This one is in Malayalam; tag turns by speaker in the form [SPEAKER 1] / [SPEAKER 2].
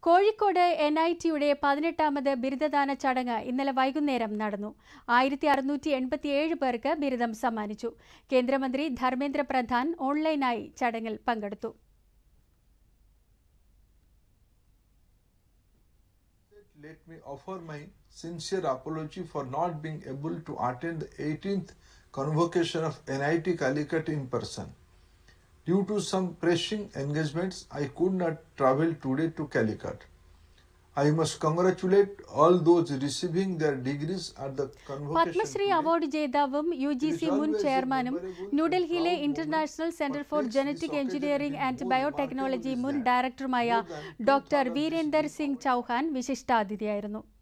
[SPEAKER 1] കോഴിക്കോട് എൻ ഐ ടിയുടെ പതിനെട്ടാമത് ബിരുദദാന ചടങ്ങ് ഇന്നലെ വൈകുന്നേരം നടന്നു ആയിരത്തി അറുന്നൂറ്റി എൺപത്തിയേഴ് പേർക്ക് ബിരുദം സമ്മാനിച്ചു കേന്ദ്രമന്ത്രി ധർമ്മേന്ദ്ര പ്രധാൻ ഓൺലൈനായി ചടങ്ങിൽ പങ്കെടുത്തു
[SPEAKER 2] Let me offer my sincere apology for not being able to attend the 18th convocation of NIT Calicut in person. Due to some pressing engagements, I could not travel today to Calicut. I must congratulate all those receiving their degrees at the convocation.
[SPEAKER 1] Padma Shri
[SPEAKER 2] today.
[SPEAKER 1] Award ജേതാവും യു ജി സി മുൻ ചെയർമാനും ന്യൂഡൽഹിയിലെ international centre for genetic engineering and biotechnology മുൻ ഡയറക്ടറുമായ ഡോക്ടർ വീരേന്ദർ സിംഗ് ചൌഹാൻ വിശിഷ്ടാതിഥിയായിരുന്നു